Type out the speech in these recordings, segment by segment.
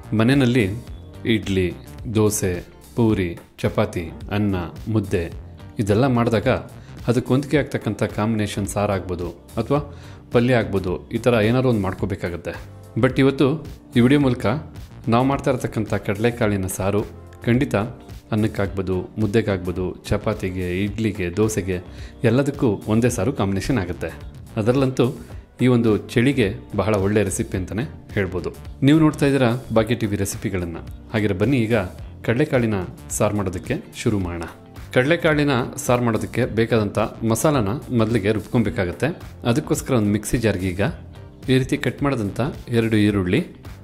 ಮನೆಯಲ್ಲಿ ಇಡ್ಲಿ ದೋಸೆ ಪೂರಿ ಚಪಾತಿ ಅನ್ನ ಮುದ್ದೆ ಇದೆಲ್ಲ ಮಾಡಿದಾಗ ಅದಕ್ಕೆ ಹೊಂದಿಕೆ ಆಗ್ತಕ್ಕಂಥ ಕಾಂಬಿನೇಷನ್ ಸಾರು ಆಗ್ಬೋದು ಅಥವಾ ಪಲ್ಯ ಆಗ್ಬೋದು ಈ ಥರ ಏನಾದ್ರು ಒಂದು ಮಾಡ್ಕೋಬೇಕಾಗತ್ತೆ ಬಟ್ ಇವತ್ತು ಈ ವಿಡಿಯೋ ಮೂಲಕ ನಾವು ಮಾಡ್ತಾ ಇರತಕ್ಕಂಥ ಕಡಲೆಕಾಳಿನ ಸಾರು ಖಂಡಿತ ಅನ್ನಕ್ಕಾಗ್ಬೋದು ಮುದ್ದೆಗಾಗ್ಬೋದು ಚಪಾತಿಗೆ ಇಡ್ಲಿಗೆ ದೋಸೆಗೆ ಎಲ್ಲದಕ್ಕೂ ಒಂದೇ ಸಾರು ಕಾಂಬಿನೇಷನ್ ಆಗುತ್ತೆ ಅದರಲ್ಲಂತೂ ಈ ಒಂದು ಚಳಿಗೆ ಬಹಳ ಒಳ್ಳೆಯ ರೆಸಿಪಿ ಅಂತಲೇ ಹೇಳ್ಬೋದು ನೀವು ನೋಡ್ತಾ ಇದ್ದೀರಾ ಭಾಗ್ಯ ಟಿ ವಿ ರೆಸಿಪಿಗಳನ್ನು ಹಾಗೆ ಬನ್ನಿ ಈಗ ಕಡಲೆಕಾಳಿನ ಸಾರು ಮಾಡೋದಕ್ಕೆ ಶುರು ಮಾಡೋಣ ಕಡಲೆಕಾಳಿನ ಸಾರು ಮಾಡೋದಕ್ಕೆ ಬೇಕಾದಂಥ ಮಸಾಲಾನ ಮೊದಲಿಗೆ ರುಬ್ಕೊಬೇಕಾಗತ್ತೆ ಅದಕ್ಕೋಸ್ಕರ ಒಂದು ಮಿಕ್ಸಿ ಜಾರ್ಗೆ ಈಗ ಈ ರೀತಿ ಕಟ್ ಮಾಡಿದಂಥ ಎರಡು ಈರುಳ್ಳಿ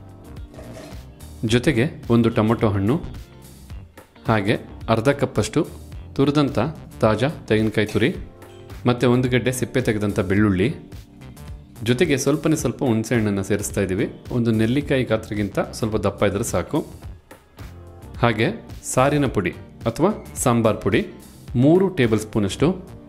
ಜೊತೆಗೆ ಒಂದು ಟೊಮೊಟೊ ಹಣ್ಣು ಹಾಗೆ ಅರ್ಧ ಕಪ್ಪಷ್ಟು ತುರಿದಂಥ ತಾಜಾ ತೆಂಗಿನಕಾಯಿ ತುರಿ ಮತ್ತು ಒಂದು ಗಡ್ಡೆ ಸಿಪ್ಪೆ ತೆಗೆದಂಥ ಬೆಳ್ಳುಳ್ಳಿ ಜೊತೆಗೆ ಸ್ವಲ್ಪನೇ ಸ್ವಲ್ಪ ಹುಣಸೆ ಹಣ್ಣನ್ನು ಸೇರಿಸ್ತಾ ಇದ್ದೀವಿ ಒಂದು ನೆಲ್ಲಿಕಾಯಿ ಗಾತ್ರಗಿಂತ ಸ್ವಲ್ಪ ದಪ್ಪ ಇದ್ದರೆ ಸಾಕು ಹಾಗೆ ಸಾರಿನ ಪುಡಿ ಅಥವಾ ಸಾಂಬಾರ್ ಪುಡಿ ಮೂರು ಟೇಬಲ್ ಸ್ಪೂನಷ್ಟು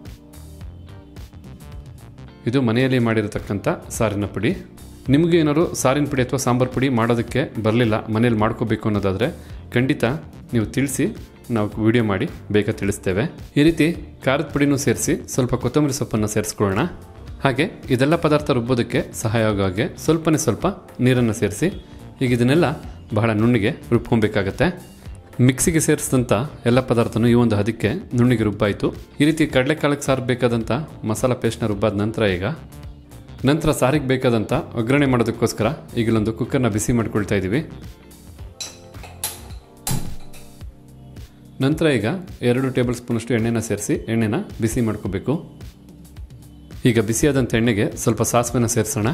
ಇದು ಮನೆಯಲ್ಲಿ ಮಾಡಿರತಕ್ಕಂಥ ಸಾರಿನ ಪುಡಿ ನಿಮಗೆ ಏನಾದ್ರು ಸಾರಿನ ಪುಡಿ ಅಥವಾ ಸಾಂಬಾರ್ ಪುಡಿ ಮಾಡೋದಕ್ಕೆ ಬರಲಿಲ್ಲ ಮನೇಲಿ ಮಾಡ್ಕೋಬೇಕು ಅನ್ನೋದಾದರೆ ಖಂಡಿತ ನೀವು ತಿಳಿಸಿ ನಾವು ವಿಡಿಯೋ ಮಾಡಿ ಬೇಗ ತಿಳಿಸ್ತೇವೆ ಈ ರೀತಿ ಖಾರದ ಪುಡಿನೂ ಸೇರಿಸಿ ಸ್ವಲ್ಪ ಕೊತ್ತಂಬರಿ ಸೊಪ್ಪನ್ನು ಸೇರಿಸ್ಕೊಳ್ಳೋಣ ಹಾಗೆ ಇದೆಲ್ಲ ಪದಾರ್ಥ ರುಬ್ಬೋದಕ್ಕೆ ಸಹಾಯ ಆಗೋ ಹಾಗೆ ಸ್ವಲ್ಪನೇ ಸ್ವಲ್ಪ ನೀರನ್ನು ಸೇರಿಸಿ ಈಗ ಇದನ್ನೆಲ್ಲ ಬಹಳ ನುಣ್ಣಿಗೆ ರುಬ್ಕೊಬೇಕಾಗತ್ತೆ ಮಿಕ್ಸಿಗೆ ಸೇರಿಸಿದಂಥ ಎಲ್ಲ ಪದಾರ್ಥನೂ ಈ ಒಂದು ಹದಕ್ಕೆ ನುಣ್ಣಿಗೆ ರುಬ್ಬಾಯಿತು ಈ ರೀತಿ ಕಡಲೆಕಾಳಕ್ಕೆ ಸಾರು ಬೇಕಾದಂಥ ಮಸಾಲ ಪೇಸ್ಟ್ನ ರುಬ್ಬಾದ ನಂತರ ಈಗ ನಂತರ ಸಾರಿಗೆ ಬೇಕಾದಂಥ ಒಗ್ಗರಣೆ ಮಾಡೋದಕ್ಕೋಸ್ಕರ ಈಗ ಇಲ್ಲೊಂದು ಕುಕ್ಕರ್ನ ಬಿಸಿ ಮಾಡ್ಕೊಳ್ತಾ ಇದ್ದೀವಿ ನಂತರ ಈಗ ಎರಡು ಟೇಬಲ್ ಸ್ಪೂನಷ್ಟು ಎಣ್ಣೆನ ಸೇರಿಸಿ ಎಣ್ಣೆನ ಬಿಸಿ ಮಾಡ್ಕೋಬೇಕು ಈಗ ಬಿಸಿಯಾದಂಥ ಎಣ್ಣೆಗೆ ಸ್ವಲ್ಪ ಸಾಸಿವೆನ ಸೇರಿಸೋಣ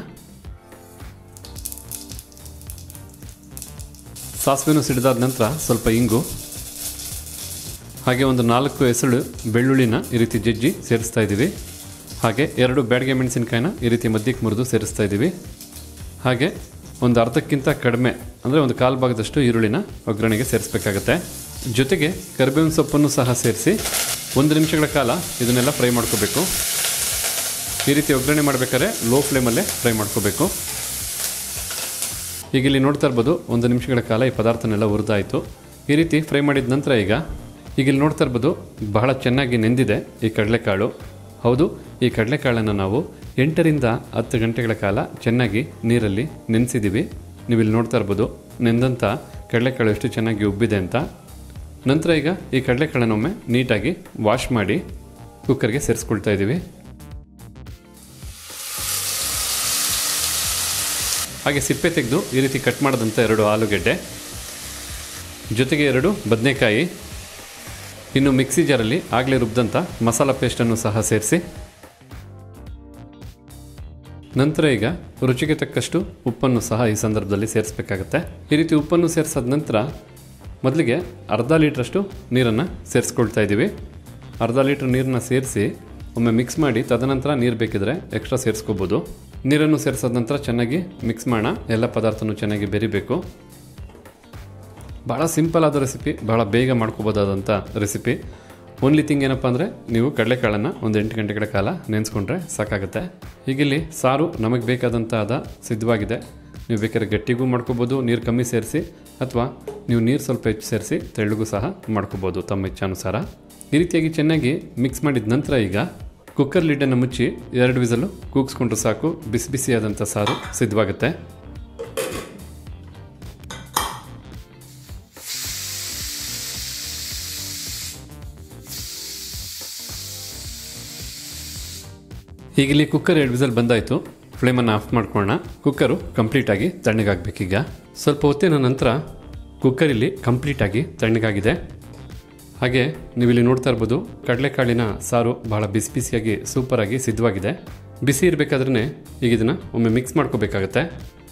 ಸಾಸಿವೆನೂ ಸಿಡಿದಾದ ನಂತರ ಸ್ವಲ್ಪ ಇಂಗು ಹಾಗೆ ಒಂದು ನಾಲ್ಕು ಎಸಳು ಬೆಳ್ಳುಳ್ಳಿನ ಈ ರೀತಿ ಜಜ್ಜಿ ಸೇರಿಸ್ತಾ ಇದ್ದೀವಿ ಹಾಗೆ ಎರಡು ಬ್ಯಾಡಿಗೆ ಮೆಣಸಿನಕಾಯಿನ ಈ ರೀತಿ ಮಧ್ಯಕ್ಕೆ ಮುರಿದು ಸೇರಿಸ್ತಾ ಇದ್ದೀವಿ ಹಾಗೆ ಒಂದು ಅರ್ಧಕ್ಕಿಂತ ಕಡಿಮೆ ಅಂದರೆ ಒಂದು ಕಾಲು ಭಾಗದಷ್ಟು ಈರುಳ್ಳಿನ ಒಗ್ಗರಣೆಗೆ ಸೇರಿಸ್ಬೇಕಾಗತ್ತೆ ಜೊತೆಗೆ ಕರಿಬೇವಿನ ಸೊಪ್ಪನ್ನು ಸಹ ಸೇರಿಸಿ ಒಂದು ನಿಮಿಷಗಳ ಕಾಲ ಇದನ್ನೆಲ್ಲ ಫ್ರೈ ಮಾಡ್ಕೋಬೇಕು ಈ ರೀತಿ ಒಗ್ಗರಣೆ ಮಾಡಬೇಕಾದ್ರೆ ಲೋ ಫ್ಲೇಮಲ್ಲೇ ಫ್ರೈ ಮಾಡ್ಕೋಬೇಕು ಈಗ ಇಲ್ಲಿ ನೋಡ್ತಾ ಇರ್ಬೋದು ಒಂದು ನಿಮಿಷಗಳ ಕಾಲ ಈ ಪದಾರ್ಥನೆಲ್ಲ ಹುರಿದಾಯಿತು ಈ ರೀತಿ ಫ್ರೈ ಮಾಡಿದ ನಂತರ ಈಗ ಈಗ ಇಲ್ಲಿ ನೋಡ್ತಾ ಇರ್ಬೋದು ಬಹಳ ಚೆನ್ನಾಗಿ ನೆಂದಿದೆ ಈ ಕಡಲೆಕಾಳು ಹೌದು ಈ ಕಡಲೆಕಾಳನ್ನು ನಾವು ಎಂಟರಿಂದ ಹತ್ತು ಗಂಟೆಗಳ ಕಾಲ ಚೆನ್ನಾಗಿ ನೀರಲ್ಲಿ ನೆನೆಸಿದ್ದೀವಿ ನೀವು ಇಲ್ಲಿ ನೋಡ್ತಾ ಇರ್ಬೋದು ನೆಂದಂಥ ಕಡಲೆಕಾಳು ಎಷ್ಟು ಚೆನ್ನಾಗಿ ಉಬ್ಬಿದೆ ಅಂತ ನಂತರ ಈಗ ಈ ಕಡಲೆಕಾಳನ್ನೊಮ್ಮೆ ನೀಟಾಗಿ ವಾಶ್ ಮಾಡಿ ಕುಕ್ಕರ್ಗೆ ಸೇರಿಸ್ಕೊಳ್ತಾ ಇದ್ದೀವಿ ಹಾಗೆ ಸಿಪ್ಪೆ ತೆಗೆದು ಈ ರೀತಿ ಕಟ್ ಮಾಡಿದಂಥ ಎರಡು ಆಲೂಗೆಡ್ಡೆ ಜೊತೆಗೆ ಎರಡು ಬದನೆಕಾಯಿ ಇನ್ನು ಮಿಕ್ಸಿ ಜಾರಲ್ಲಿ ಆಗಲೇ ರುಬ್ಬಿದಂಥ ಮಸಾಲ ಪೇಸ್ಟನ್ನು ಸಹ ಸೇರಿಸಿ ನಂತರ ಈಗ ರುಚಿಗೆ ತಕ್ಕಷ್ಟು ಉಪ್ಪನ್ನು ಸಹ ಈ ಸಂದರ್ಭದಲ್ಲಿ ಸೇರಿಸಬೇಕಾಗತ್ತೆ ಈ ರೀತಿ ಉಪ್ಪನ್ನು ಸೇರಿಸಾದ ನಂತರ ಮೊದಲಿಗೆ ಅರ್ಧ ಲೀಟ್ರಷ್ಟು ನೀರನ್ನು ಸೇರಿಸ್ಕೊಳ್ತಾ ಇದ್ದೀವಿ ಅರ್ಧ ಲೀಟ್ರ್ ನೀರನ್ನ ಸೇರಿಸಿ ಒಮ್ಮೆ ಮಿಕ್ಸ್ ಮಾಡಿ ತದನಂತರ ನೀರು ಬೇಕಿದ್ರೆ ಎಕ್ಸ್ಟ್ರಾ ಸೇರಿಸ್ಕೋಬೋದು ನೀರನ್ನು ಸೇರಿಸಾದ ನಂತರ ಚೆನ್ನಾಗಿ ಮಿಕ್ಸ್ ಮಾಡೋಣ ಎಲ್ಲ ಪದಾರ್ಥನೂ ಚೆನ್ನಾಗಿ ಬೆರಿಬೇಕು ಭಾಳ ಸಿಂಪಲ್ ಆದ ರೆಸಿಪಿ ಭಾಳ ಬೇಗ ಮಾಡ್ಕೋಬೋದಾದಂಥ ರೆಸಿಪಿ ಓನ್ಲಿ ಥಿಂಗ್ ಏನಪ್ಪ ಅಂದರೆ ನೀವು ಕಡಲೆಕಾಳನ್ನು ಒಂದು ಎಂಟು ಗಂಟೆಗಳ ಕಾಲ ನೆನೆಸ್ಕೊಂಡ್ರೆ ಸಾಕಾಗುತ್ತೆ ಹೀಗಿಲ್ಲಿ ಸಾರು ನಮಗೆ ಬೇಕಾದಂಥ ಅದ ಸಿದ್ಧವಾಗಿದೆ ನೀವು ಬೇಕಾದ್ರೆ ಗಟ್ಟಿಗೂ ಮಾಡ್ಕೋಬೋದು ನೀರು ಕಮ್ಮಿ ಸೇರಿಸಿ ಅಥವಾ ನೀವು ನೀರು ಸ್ವಲ್ಪ ಹೆಚ್ಚು ಸೇರಿಸಿ ತೆಳ್ಳಗೂ ಸಹ ಮಾಡ್ಕೋಬೋದು ತಮ್ಮ ಇಚ್ಛಾನುಸಾರ ಈ ರೀತಿಯಾಗಿ ಚೆನ್ನಾಗಿ ಮಿಕ್ಸ್ ಮಾಡಿದ ನಂತರ ಈಗ ಕುಕ್ಕರ್ ಲಿಡ್ಡನ್ನು ಮುಚ್ಚಿ ಎರಡು ವಿಸಲು ಕೂಗಿಸ್ಕೊಂಡ್ರೆ ಸಾಕು ಬಿಸಿ ಬಿಸಿಯಾದಂಥ ಸಾರು ಸಿದ್ಧವಾಗುತ್ತೆ ಈಗ ಇಲ್ಲಿ ಕುಕ್ಕರ್ ಎರಡು ವಿಸಲ್ ಬಂದಾಯಿತು ಫ್ಲೇಮನ್ನು ಆಫ್ ಮಾಡ್ಕೊಳ್ಳೋಣ ಕುಕ್ಕರು ಕಂಪ್ಲೀಟಾಗಿ ತಣ್ಣಗಾಗಬೇಕೀಗ ಸ್ವಲ್ಪ ಹೊತ್ತಿನ ನಂತರ ಕುಕ್ಕರಲ್ಲಿ ಕಂಪ್ಲೀಟಾಗಿ ತಣ್ಣಗಾಗಿದೆ ಹಾಗೆ ನೀವಿಲ್ಲಿ ನೋಡ್ತಾ ಇರ್ಬೋದು ಕಡಲೆಕಾಳಿನ ಸಾರು ಬಹಳ ಬಿಸಿ ಬಿಸಿಯಾಗಿ ಸೂಪರಾಗಿ ಸಿದ್ಧವಾಗಿದೆ ಬಿಸಿ ಇರಬೇಕಾದ್ರೆ ಈಗ ಇದನ್ನು ಒಮ್ಮೆ ಮಿಕ್ಸ್ ಮಾಡ್ಕೋಬೇಕಾಗತ್ತೆ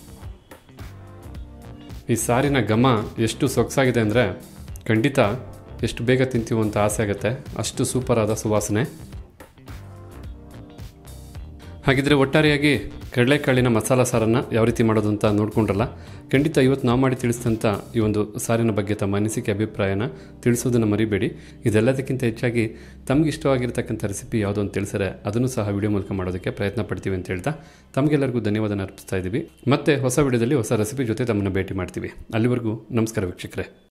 ಈ ಸಾರಿನ ಘಮ ಎಷ್ಟು ಸೊಗಸಾಗಿದೆ ಅಂದರೆ ಖಂಡಿತ ಎಷ್ಟು ಬೇಗ ತಿಂತೀವಿ ಅಂತ ಆಸೆ ಆಗುತ್ತೆ ಅಷ್ಟು ಸೂಪರ್ ಆದ ಸುವಾಸನೆ ಹಾಗಿದ್ರೆ ಒಟ್ಟಾರೆಯಾಗಿ ಕಡಲೆಕಾಳಿನ ಮಸಾಲ ಸಾರನ್ನು ಯಾವ ರೀತಿ ಮಾಡೋದು ಅಂತ ನೋಡ್ಕೊಂಡ್ರಲ್ಲ ಖಂಡಿತ ಇವತ್ತು ನಾವು ಮಾಡಿ ತಿಳಿಸಿದಂಥ ಈ ಒಂದು ಸಾರಿನ ಬಗ್ಗೆ ತಮ್ಮ ಅನಿಸಿಕೆ ಅಭಿಪ್ರಾಯನ ತಿಳಿಸೋದನ್ನು ಮರಿಬೇಡಿ ಇದೆಲ್ಲದಕ್ಕಿಂತ ಹೆಚ್ಚಾಗಿ ತಮಗೆ ಇಷ್ಟವಾಗಿರ್ತಕ್ಕಂಥ ರೆಸಿಪಿ ಯಾವುದೋ ಅಂತ ತಿಳಿಸಿದ್ರೆ ಅದನ್ನು ಸಹ ವಿಡಿಯೋ ಮೂಲಕ ಮಾಡೋದಕ್ಕೆ ಪ್ರಯತ್ನ ಪಡ್ತೀವಿ ಅಂತ ಹೇಳ್ತಾ ತಮಗೆಲ್ಲರಿಗೂ ಧನ್ಯವಾದ ಅರ್ಪಿಸ್ತಾ ಇದ್ದೀವಿ ಮತ್ತೆ ಹೊಸ ವಿಡಿಯೋದಲ್ಲಿ ಹೊಸ ರೆಸಿಪಿ ಜೊತೆ ತಮ್ಮನ್ನು ಭೇಟಿ ಮಾಡ್ತೀವಿ ಅಲ್ಲಿವರೆಗೂ ನಮಸ್ಕಾರ ವೀಕ್ಷಕರೇ